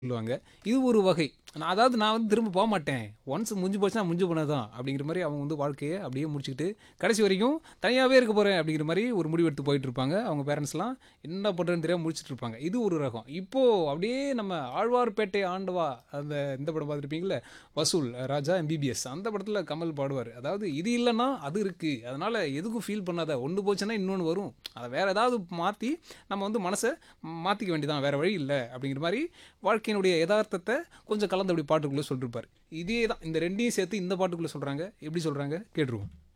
சொல்லுவாங்க. இது ஒரு வகை. நான் அதாவது நான் வந்து திரும்ப போமாட்டேன். ஒன்ஸ் முடிஞ்சு போச்சுன்னா முடிஞ்சு போனதுதான். அப்படிங்கிற மாரி அவங்க வந்து வாழ்க்கைய அப்படியே முடிச்சுக்கிட்டு, கடைசி வரைக்கும் தனியாவே இருக்க போறேன் அப்படிங்கிற மாரி ஒரு முடிவெடுத்து போயிட்டுருப்பாங்க. அவங்க பேரண்ட்ஸ்லாம் என்ன பண்றதுன்னு தெரியாம முழிச்சுட்டு இருப்பாங்க. இது ஒரு ரகம். இப்போ அப்படியே நம்ம ஆழ்வார்பேட்டை ஆண்டவா அந்த இந்த படம் பார்த்துருப்பீங்கள்ல, வசூல் ராஜா எம்பிபிஎஸ் அந்த படத்துல கமல் பாடுவாரு. அதாவது இது இல்லன்னா அது இருக்கு. அதனால எதுக்கும் ஃபீல் பண்ணாத. ஒண்ணு போச்சுன்னா இன்னொன்னு வரும். அத வேற ஏதாவது மாத்தி நம்ம வந்து மனச மாத்திக்க வேண்டியதுதான். வேற வழி இல்ல. அப்படிங்கிற மாரி வாழ்க்கையினுடைய எதார்த்தத்த கொஞ்சம் கலந்து அப்படி பாட்டுக்குள்ள சொல்லிருப்பாரு. இதே தான். இந்த 2யும் சேர்த்து இந்த பாட்டுக்குள்ள சொல்றாங்க. எப்படி சொல்றாங்க கேட்டுருவோம்.